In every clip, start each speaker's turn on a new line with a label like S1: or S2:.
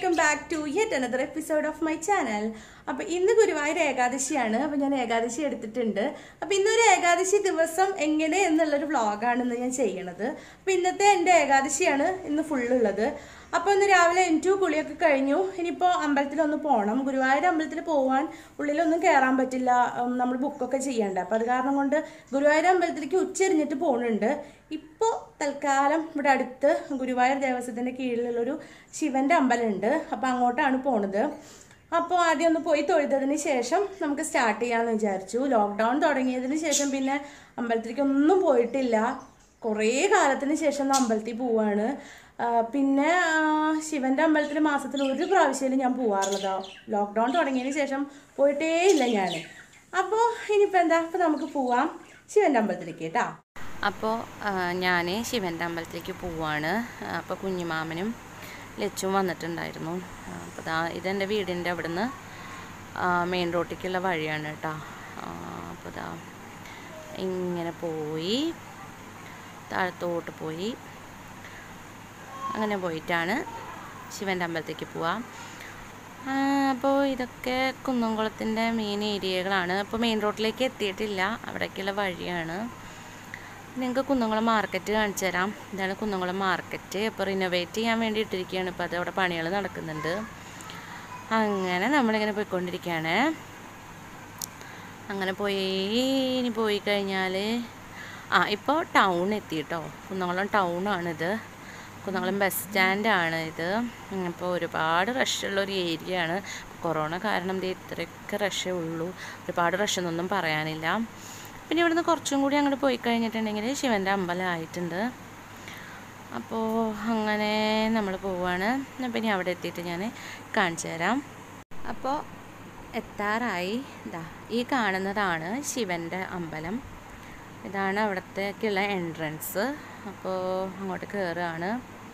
S1: Welcome back to yet another episode of my channel അപ്പൊ ഇന്ന് ഗുരുവായൂർ ഏകാദശിയാണ് അപ്പൊ ഞാൻ ഏകാദശി എടുത്തിട്ടുണ്ട് അപ്പൊ ഇന്നൊരു ഏകാദശി ദിവസം എങ്ങനെ എന്നുള്ളൊരു വ്ളോഗാണ് ഇന്ന് ഞാൻ ചെയ്യണത് അപ്പൊ ഇന്നത്തെ എൻ്റെ ഏകാദശിയാണ് ഇന്ന് ഫുള്ളുള്ളത് അപ്പൊ ഇന്ന് രാവിലെ എൻറ്റു കുളിയൊക്കെ കഴിഞ്ഞു ഇനിയിപ്പോൾ അമ്പലത്തിലൊന്ന് പോകണം ഗുരുവായൂർ അമ്പലത്തിൽ പോവാൻ ഉള്ളിലൊന്നും കയറാൻ പറ്റില്ല നമ്മൾ ബുക്കൊക്കെ ചെയ്യണ്ട അപ്പം അത് കാരണം കൊണ്ട് ഗുരുവായൂർ അമ്പലത്തിലേക്ക് ഉച്ചരിഞ്ഞിട്ട് പോകുന്നുണ്ട് ഇപ്പോൾ തൽക്കാലം ഇവിടെ അടുത്ത് ഗുരുവായൂർ ദേവസ്വത്തിൻ്റെ കീഴിലുള്ളൊരു ശിവൻ്റെ അമ്പലമുണ്ട് അപ്പോൾ അങ്ങോട്ടാണ് പോണത് അപ്പോൾ ആദ്യം ഒന്ന് പോയി തൊഴുതതിന് ശേഷം നമുക്ക് സ്റ്റാർട്ട് ചെയ്യാമെന്ന് വിചാരിച്ചു ലോക്ക്ഡൗൺ തുടങ്ങിയതിന് ശേഷം പിന്നെ അമ്പലത്തിലേക്ക് ഒന്നും പോയിട്ടില്ല കുറേ കാലത്തിന് ശേഷം ഒന്ന് അമ്പലത്തിൽ പോവാണ് ആ, പിന്നെ ആ, ശിവന്റെ അമ്പലത്തിൽ മാസത്തിൽ ഒരു പ്രാവശ്യം ഞാൻ പോവാറുള്ളതാ ലോക്ക്ഡൗൺ തുടങ്ങിയതിന് ശേഷം പോയിട്ടേ ഇല്ല ഞാൻ അപ്പോൾ ഇനിയിപ്പോൾ എന്താ അപ്പോൾ നമുക്ക് പോവാം ശിവന്റെ അമ്പലത്തിലേക്ക് കേട്ടാ
S2: അപ്പോൾ ഞാൻ ശിവൻ്റെ അമ്പലത്തിലേക്ക് പോവാണ് അപ്പോൾ കുഞ്ഞുമാമനും ലച്ചും വന്നിട്ടുണ്ടായിരുന്നു അപ്പോൾ ദാ ഇതെൻ്റെ വീടിൻ്റെ അവിടുന്ന് മെയിൻ റോട്ടിലേക്കുള്ള വഴിയാണ് കേട്ടോ അപ്പോൾ ദാ ഇങ്ങനെ പോയി താഴത്തോട്ട് പോയി അങ്ങനെ പോയിട്ടാണ് ശിവൻ്റെ അമ്പലത്തേക്ക് പോവാം അപ്പോൾ ഇതൊക്കെ കുന്നംകുളത്തിൻ്റെ മെയിൻ ഏരിയകളാണ് അപ്പോൾ മെയിൻ റോഡിലേക്ക് എത്തിയിട്ടില്ല അവിടേക്കുള്ള വഴിയാണ് നിങ്ങൾക്ക് കുന്നംകുളം മാർക്കറ്റ് കാണിച്ചു തരാം ഇതാണ് കുന്നംകുളം മാർക്കറ്റ് ഇപ്പോൾ റിനോവേറ്റ് ചെയ്യാൻ വേണ്ടി ഇട്ടിരിക്കുകയാണ് ഇപ്പോൾ അത് അവിടെ പണികൾ നടക്കുന്നുണ്ട് അങ്ങനെ നമ്മളിങ്ങനെ പോയിക്കൊണ്ടിരിക്കുകയാണ് അങ്ങനെ പോയി ഇനി പോയി കഴിഞ്ഞാൽ ആ ഇപ്പോൾ ടൗൺ എത്തി കേട്ടോ കുന്നംകുളം ടൗണാണിത് കുന്നംകുളം ബസ് സ്റ്റാൻഡാണ് ഇത് അപ്പോൾ ഒരുപാട് റഷുള്ള ഒരു ഏരിയ ആണ് കൊറോണ കാരണം ദേ ഇത്രയൊക്കെ റഷേ ഉള്ളൂ ഒരുപാട് റഷെന്നൊന്നും പറയാനില്ല പിന്നെ ഇവിടുന്ന് കുറച്ചും കൂടി അങ്ങോട്ട് പോയി കഴിഞ്ഞിട്ടുണ്ടെങ്കിൽ ശിവൻ്റെ അമ്പലം ആയിട്ടുണ്ട് അപ്പോൾ അങ്ങനെ നമ്മൾ പോവാണ് അപ്പം ഇനി അവിടെ എത്തിയിട്ട് ഞാൻ കാണിച്ചു തരാം അപ്പോൾ എത്താറായി ഇതാ ഈ കാണുന്നതാണ് ശിവൻ്റെ അമ്പലം ഇതാണ് അവിടത്തേക്കുള്ള എൻട്രൻസ് അപ്പോൾ അങ്ങോട്ട് കയറുകയാണ്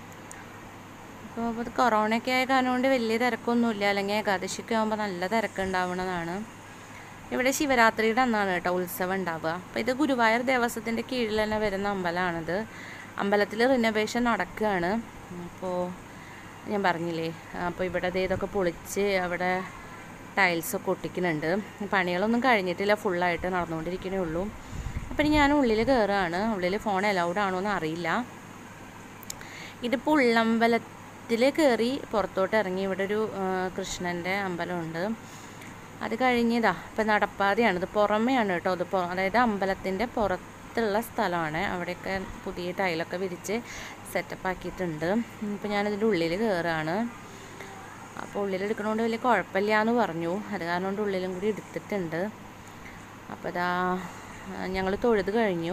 S2: അപ്പോൾ ഇത് കൊറോണയൊക്കെ ആയ കാരണം കൊണ്ട് വലിയ തിരക്കൊന്നുമില്ല അല്ലെങ്കിൽ ഏകാദശിക്ക് ആകുമ്പോൾ നല്ല തിരക്കുണ്ടാവുന്നതാണ് ഇവിടെ ശിവരാത്രിയുടെ അന്നാണ് കേട്ടോ ഉത്സവം ഉണ്ടാവുക അപ്പോൾ ഇത് ഗുരുവായൂർ ദേവസ്വത്തിൻ്റെ കീഴിൽ തന്നെ വരുന്ന അമ്പലമാണിത് അമ്പലത്തിൽ റിനോവേഷൻ നടക്കുകയാണ് അപ്പോൾ ഞാൻ പറഞ്ഞില്ലേ അപ്പോൾ ഇവിടെ ദേ ഇതൊക്കെ പൊളിച്ച് അവിടെ ടൈൽസൊക്കെ ഒട്ടിക്കുന്നുണ്ട് പണികളൊന്നും കഴിഞ്ഞിട്ടില്ല ഫുള്ളായിട്ട് നടന്നുകൊണ്ടിരിക്കണേ ഉള്ളൂ അപ്പം ഇനി ഞാൻ ഉള്ളിൽ കയറുകയാണ് ഉള്ളിൽ ഫോൺ അലൗഡ് ആണോ എന്ന് അറിയില്ല ഇതിപ്പോൾ ഉള്ളമ്പലത്തിൽ കയറി പുറത്തോട്ട് ഇറങ്ങി ഇവിടെ ഒരു ആ, കൃഷ്ണൻ്റെ അമ്പലമുണ്ട് അത് കഴിഞ്ഞതാ ഇപ്പം നടപ്പാതയാണ് ഇത് പുറമെയാണ് കേട്ടോ ഇത് പൊ- അതായത് അമ്പലത്തിൻ്റെ പുറത്തുള്ള സ്ഥലമാണ് അവിടെയൊക്കെ പുതിയ ടൈലൊക്കെ വിരിച്ച് സെറ്റപ്പ് ആക്കിയിട്ടുണ്ട് ഇപ്പം ഞാനിതിൻ്റെ ഉള്ളിൽ കയറുകയാണ് അപ്പോൾ ഉള്ളിൽ എടുക്കണോണ്ട് വലിയ കുഴപ്പമില്ല എന്ന് പറഞ്ഞു അത് കാരണം കൊണ്ട് ഉള്ളിലും കൂടി എടുത്തിട്ടുണ്ട് അപ്പോൾ ഇതാ ഞങ്ങൾ തൊഴുത് കഴിഞ്ഞു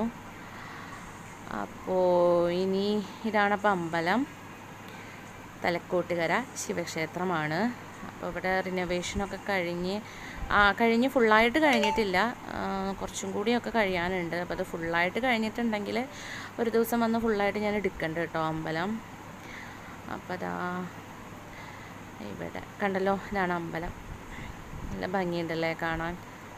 S2: അപ്പോൾ ഇനി ഇതാണപ്പോൾ അമ്പലം തലക്കോട്ടുകര ശിവക്ഷേത്രമാണ് അപ്പോൾ ഇവിടെ റിനോവേഷനൊക്കെ കഴിഞ്ഞ് ആ കഴിഞ്ഞ് ഫുള്ളായിട്ട് കഴിഞ്ഞിട്ടില്ല ആ, കുറച്ചും കൂടിയൊക്കെ കഴിയാനുണ്ട് അപ്പോൾ അത് ഫുള്ളായിട്ട് കഴിഞ്ഞിട്ടുണ്ടെങ്കിൽ ഒരു ദിവസം വന്ന് ഫുള്ളായിട്ട് ഞാൻ എടുക്കണ്ട കേട്ടോ അമ്പലം അപ്പോൾ അതാ ഇവിടെ കണ്ടല്ലോ ഇതാണ് അമ്പലം നല്ല ഭംഗിയുണ്ടല്ലേ കാണാൻ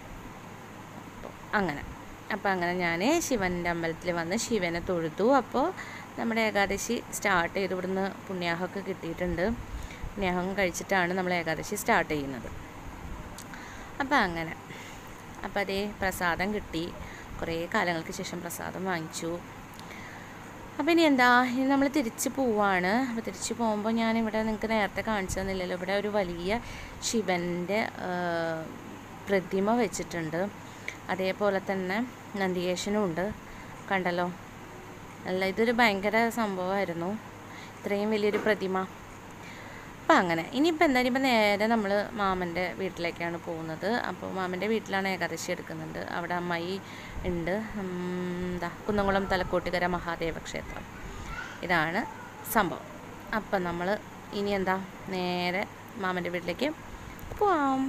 S2: അപ്പോൾ അങ്ങനെ അപ്പോൾ അങ്ങനെ ഞാൻ ശിവൻ്റെ അമ്പലത്തിൽ വന്ന് ശിവനെ തൊഴുതു അപ്പോൾ നമ്മുടെ ഏകാദശി സ്റ്റാർട്ട് ചെയ്ത് ഇവിടുന്ന് പുണ്യാഹമൊക്കെ കിട്ടിയിട്ടുണ്ട് പുണ്യാഹം കഴിച്ചിട്ടാണ് നമ്മൾ ഏകാദശി സ്റ്റാർട്ട് ചെയ്യുന്നത് അപ്പോൾ അങ്ങനെ അപ്പോൾ അതേ പ്രസാദം കിട്ടി കുറേ കാലങ്ങൾക്ക് ശേഷം പ്രസാദം വാങ്ങിച്ചു അപ്പോൾ ഇനി എന്താ ഇനി നമ്മൾ തിരിച്ച് പോവാണ് അപ്പോൾ തിരിച്ച് പോകുമ്പോൾ ഞാനിവിടെ നിങ്ങൾക്ക് നേരത്തെ കാണിച്ചു തന്നില്ലല്ലോ ഇവിടെ ഒരു വലിയ ശിവൻ്റെ ആ, പ്രതിമ വെച്ചിട്ടുണ്ട് അതേപോലെ തന്നെ നന്ദികേശനും ഉണ്ട് കണ്ടല്ലോ അല്ല ഇതൊരു ഭയങ്കര സംഭവമായിരുന്നു ഇത്രയും വലിയൊരു പ്രതിമ അപ്പം അങ്ങനെ ഇനിയിപ്പോൾ എന്തായാലും ഇപ്പം നേരെ നമ്മൾ മാമൻ്റെ വീട്ടിലേക്കാണ് പോകുന്നത് അപ്പോൾ മാമൻ്റെ വീട്ടിലാണ് ഏകാദശി എടുക്കുന്നുണ്ട് അവിടെ അമ്മായി ഉണ്ട് ഉം, എന്താ കുന്നംകുളം തലക്കോട്ടുകര മഹാദേവ ക്ഷേത്രം ഇതാണ് സംഭവം അപ്പം നമ്മൾ ഇനി എന്താ നേരെ മാമൻ്റെ വീട്ടിലേക്ക് പോവാം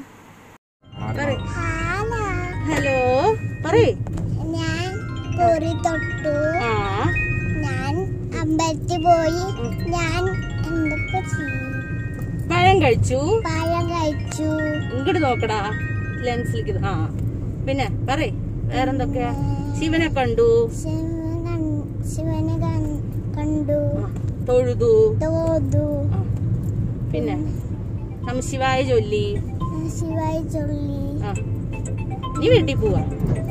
S1: ഹലോ പറയേ
S3: ഞാൻ പൊറി തൊട്ടു
S1: ആ
S3: ഞാൻ അമ്പലത്തിൽ പോയി ഞാൻ എന്തൊക്കെ ചെയ്യും
S1: പഴം കഴിച്ചു
S3: പഴം കഴിച്ചു
S1: ഇങ്ങോട്ട് നോക്കടാ ലെൻസിലേക്ക് ആ പിന്നെ പറയ് വേറെന്തൊക്കെയാ ശിവനെ കണ്ടു
S3: ശിവനെ കൺ- ശിവനെ കൺ- കണ്ടു
S1: ആ, തൊഴുതു
S3: തോതു
S1: ആ.
S2: പിന്നെ നമശിവായ ചൊല്ലി
S3: ശിവായി ചൊല്ലി
S2: ആ നീ വീട്ടിൽ പോവാ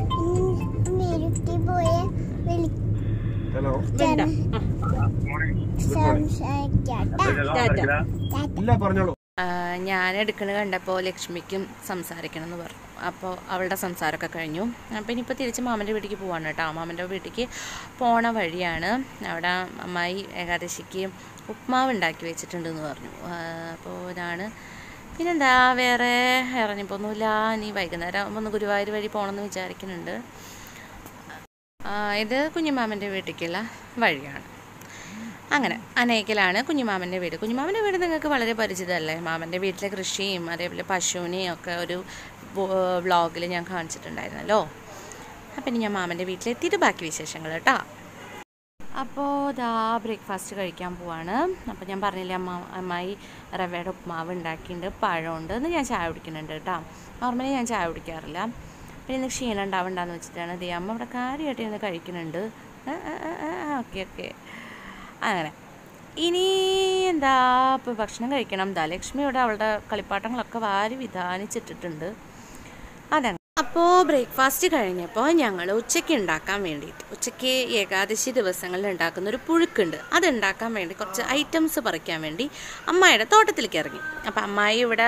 S3: വീട്ടിൽ പോയ
S4: ഹലോ
S2: വേണ്ട ആ
S3: സംസാരിക്കാട്ട
S2: ടാറ്റ
S4: ഇല്ല പറഞ്ഞോളൂ
S2: ഞാൻ എടുക്കണ കണ്ടപ്പോൾ ലക്ഷ്മിക്കും സംസാരിക്കണം എന്ന് പറഞ്ഞു അപ്പോൾ അവളുടെ സംസാരമൊക്കെ കഴിഞ്ഞു അപ്പോൾ ഇനിയിപ്പോൾ തിരിച്ച് മാമൻ്റെ വീട്ടിലേക്ക് പോവാണ് കേട്ടോ മാമൻ്റെ വീട്ടിലേക്ക് പോണ വഴിയാണ് അവിടെ അമ്മായി ഏകാദശിക്ക് ഉപ്മാവ് ഉണ്ടാക്കി വെച്ചിട്ടുണ്ടെന്ന് പറഞ്ഞു ആ, അപ്പോൾ ഞാൻ പിന്നെന്താ വേറെ ഇറങ്ങിപ്പോന്നുമില്ല ഇനി വൈകുന്നേരം ആകുമ്പോൾ ഒന്ന് ഗുരുവായൂർ വഴി പോകണമെന്ന് വിചാരിക്കുന്നുണ്ട് ആ, ഇത് കുഞ്ഞുമാമൻ്റെ വീട്ടിലേക്കുള്ള വഴിയാണ് അങ്ങനെ അനേക്കലാണ് കുഞ്ഞുമാമൻ്റെ വീട് കുഞ്ഞുമാമൻ്റെ വീട് നിങ്ങൾക്ക് വളരെ പരിചിതമല്ലേ മാമൻ്റെ വീട്ടിലെ കൃഷിയും അതേപോലെ പശുവിനെയും ഒക്കെ ഒരു വ്ളോഗിൽ ഞാൻ കാണിച്ചിട്ടുണ്ടായിരുന്നല്ലോ അപ്പം ഇനി ഞാൻ മാമൻ്റെ വീട്ടിലെത്തിയിട്ട് ബാക്കി വിശേഷങ്ങൾ കേട്ടോ അപ്പോൾ ദാ ബ്രേക്ക്ഫാസ്റ്റ് കഴിക്കാൻ പോവാണ് അപ്പോൾ ഞാൻ പറഞ്ഞില്ലേ അമ്മ അമ്മായി റവയുടെ ഉപ്മാവ് ഉണ്ടാക്കിയിട്ടുണ്ട് പഴമുണ്ട് എന്ന് ഞാൻ ചായ കുടിക്കുന്നുണ്ട് കേട്ടോ നോർമലി ഞാൻ ചായ കുടിക്കാറില്ല പിന്നെ ഇന്ന് ക്ഷീണം ഉണ്ടാവണ്ടെന്ന് വെച്ചിട്ടാണ് ദേ അമ്മ ഇവിടെ കാര്യമായിട്ട് ഇരുന്ന് കഴിക്കുന്നുണ്ട് ഓക്കെ ഓക്കെ അങ്ങനെ ഇനി എന്താ ഇപ്പോൾ ഭക്ഷണം കഴിക്കണം ദാ ലക്ഷ്മി ഇവിടെ അവളുടെ കളിപ്പാട്ടങ്ങളൊക്കെ വാരി വിധാനിച്ചിട്ടിട്ടുണ്ട് അതങ്ങനെ അപ്പോൾ ബ്രേക്ക്ഫാസ്റ്റ് കഴിഞ്ഞപ്പോൾ ഞങ്ങൾ ഉച്ചയ്ക്ക് ഉണ്ടാക്കാൻ വേണ്ടിയിട്ട് ഉച്ചയ്ക്ക് ഏകാദശി ദിവസങ്ങളിൽ ഉണ്ടാക്കുന്ന ഒരു പുഴുക്കുണ്ട് അത് ഉണ്ടാക്കാൻ വേണ്ടി കുറച്ച് ഐറ്റംസ് പറിക്കാൻ വേണ്ടി അമ്മായിയുടെ തോട്ടത്തിലേക്ക് ഇറങ്ങി അപ്പോൾ അമ്മായി ഇവിടെ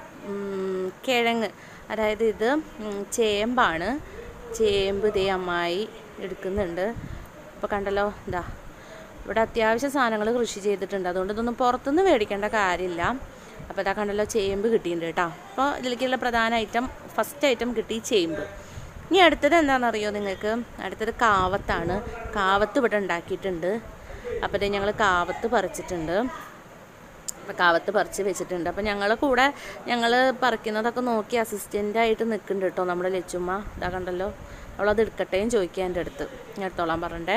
S2: ഉം, കിഴങ്ങ് അതായത് ഇത് ഉം, ചേമ്പാണ് ചേമ്പ് ദേ അമ്മായി എടുക്കുന്നുണ്ട് അപ്പോൾ കണ്ടല്ലോ ഇതാ ഇവിടെ അത്യാവശ്യം സാധനങ്ങൾ കൃഷി ചെയ്തിട്ടുണ്ട് അതുകൊണ്ട് ഇതൊന്നും പുറത്തുനിന്ന് മേടിക്കേണ്ട കാര്യമില്ല അപ്പോൾ ഇതാ കണ്ടല്ലോ ചേമ്പ് കിട്ടിയിട്ടുണ്ട് കേട്ടോ അപ്പോൾ ഇതിലേക്കുള്ള പ്രധാന ഐറ്റം ഫസ്റ്റ് ഐറ്റം കിട്ടി ചേമ്പ് ഇനി അടുത്തത് എന്താണെന്നറിയോ നിങ്ങൾക്ക് അടുത്തത് കാവത്താണ് കാവത്ത് ഇവിടെ ഉണ്ടാക്കിയിട്ടുണ്ട് അപ്പോൾ ഇത് ഞങ്ങൾ കാവത്ത് പറിച്ചിട്ടുണ്ട് അപ്പോൾ കാവത്ത് പറിച്ച് വെച്ചിട്ടുണ്ട് അപ്പോൾ ഞങ്ങൾ കൂടെ ഞങ്ങൾ പറിക്കുന്നതൊക്കെ നോക്കി അസിസ്റ്റൻ്റായിട്ട് നിൽക്കുന്നുണ്ട് കേട്ടോ നമ്മുടെ ലച്ചുമ്മ ഇതാ കണ്ടല്ലോ അവളത് എടുക്കട്ടേയും ചോദിക്കാൻ എൻ്റെ അടുത്ത് ഞാൻ എടുത്തോളാൻ പറഞ്ഞേ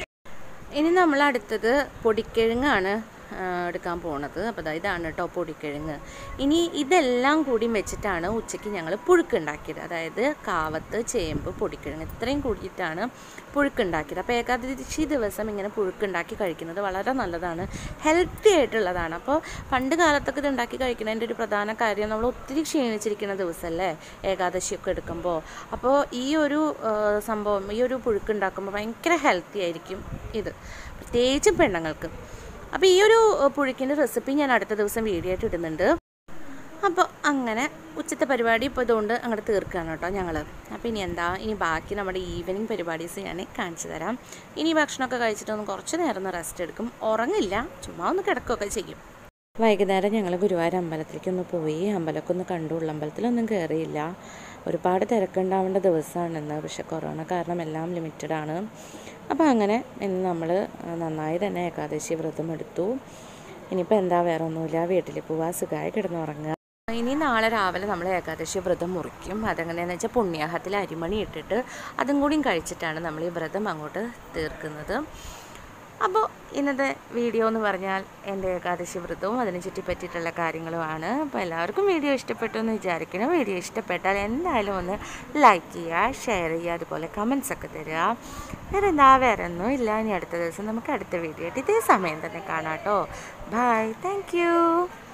S2: ഇനി നമ്മൾ അടുത്തത് പൊടിക്കിഴങ്ങാണ് ആ, എടുക്കാൻ പോണത് അപ്പോൾ ദാ ഇതാണ് കേട്ടോ പൊടിക്കിഴങ്ങ് ഇനി ഇതെല്ലാം കൂടി വെച്ചിട്ടാണ് ഉച്ചയ്ക്ക് ഞങ്ങൾ പുഴുക്കുണ്ടാക്കിയത് അതായത് കാവത്ത് ചേമ്പ് പൊടിക്കിഴങ്ങ് ഇത്രയും കൂടിയിട്ടാണ് പുഴുക്കുണ്ടാക്കിയത് അപ്പോൾ ഏകാദശി ദിവസം ഇങ്ങനെ പുഴുക്കുണ്ടാക്കി കഴിക്കുന്നത് വളരെ നല്ലതാണ് ഹെൽത്തി ആയിട്ടുള്ളതാണ് അപ്പോൾ പണ്ട് കാലത്തൊക്കെ ഇത് ഉണ്ടാക്കി കഴിക്കുന്നതിൻ്റെ ഒരു പ്രധാന കാര്യം നമ്മൾ ഒത്തിരി ക്ഷീണിച്ചിരിക്കുന്ന ദിവസമല്ലേ ഏകാദശിയൊക്കെ എടുക്കുമ്പോൾ അപ്പോൾ ഈ ഒരു ആ, സംഭവം ഈ ഒരു പുഴുക്കുണ്ടാക്കുമ്പോൾ ഭയങ്കര ഹെൽത്തി ആയിരിക്കും ഇത് പ്രത്യേകിച്ചും പെണ്ണുങ്ങൾക്ക് അപ്പോൾ ഈ ഒരു പുഴുക്കിൻ്റെ റെസിപ്പി ഞാൻ അടുത്ത ദിവസം വീഡിയോ ആയിട്ട് ഇടുന്നുണ്ട് അപ്പോൾ അങ്ങനെ ഉച്ചത്തെ പരിപാടി ഇപ്പോൾ ഇതുകൊണ്ട് അങ്ങോട്ട് തീർക്കുകയാണ് കേട്ടോ ഞങ്ങൾ അപ്പോൾ ഇനി എന്താ ഇനി ബാക്കി നമ്മുടെ ഈവനിങ് പരിപാടീസ് ഞാൻ കാണിച്ചു തരാം ഇനി ഭക്ഷണമൊക്കെ കഴിച്ചിട്ട് ഒന്ന് കുറച്ച് നേരം ഒന്ന് റെസ്റ്റ് എടുക്കും ഉറങ്ങില്ല ചുമ്മാ ഒന്ന് കിടക്കുകയൊക്കെ ചെയ്യും വൈകുന്നേരം ഞങ്ങൾ ഗുരുവായൂർ അമ്പലത്തിലേക്ക് ഒന്ന് പോയി അമ്പലമൊക്കെ ഒന്ന് കണ്ടു ഉള്ളമ്പലത്തിലൊന്നും കയറിയില്ല ഒരുപാട് തിരക്കുണ്ടാവേണ്ട ദിവസമാണെന്ന് പക്ഷെ കൊറോണ കാരണം എല്ലാം ലിമിറ്റഡ് ആണ് അപ്പോൾ അങ്ങനെ ഇന്ന് നമ്മൾ നന്നായി തന്നെ ഏകാദശി വ്രതം എടുത്തു ഇനിയിപ്പോൾ എന്താ വേറെ ഒന്നുമില്ല വീട്ടിൽ പോവാ സുഖമായി കിടന്നുറങ്ങുക ഇനി നാളെ രാവിലെ നമ്മൾ ഏകാദശി വ്രതം മുറിക്കും അതെങ്ങനെയാണെന്ന് വെച്ചാൽ പുണ്യാഹത്തിൽ അരിമണി ഇട്ടിട്ട് അതും കൂടിയും കഴിച്ചിട്ടാണ് നമ്മൾ ഈ വ്രതം അങ്ങോട്ട് തീർക്കുന്നത് അപ്പോൾ ഇന്നത്തെ വീഡിയോ എന്ന് പറഞ്ഞാൽ എൻ്റെ ഏകാദശി വ്രതവും അതിനെ ചുറ്റിപ്പറ്റിയിട്ടുള്ള കാര്യങ്ങളുമാണ് അപ്പോൾ എല്ലാവർക്കും വീഡിയോ ഇഷ്ടപ്പെട്ടു എന്ന് വിചാരിക്കണം വീഡിയോ ഇഷ്ടപ്പെട്ടാൽ എന്തായാലും ഒന്ന് ലൈക്ക് ചെയ്യുക ഷെയർ ചെയ്യുക അതുപോലെ കമൻസ് ഒക്കെ തരിക വേറെ എന്താ വേറെ ഒന്നും ഇല്ല ഇനി അടുത്ത ദിവസം നമുക്ക് അടുത്ത വീഡിയോ ആയിട്ട് ഇതേ സമയം തന്നെ കാണാം കേട്ടോ ബൈ താങ്ക്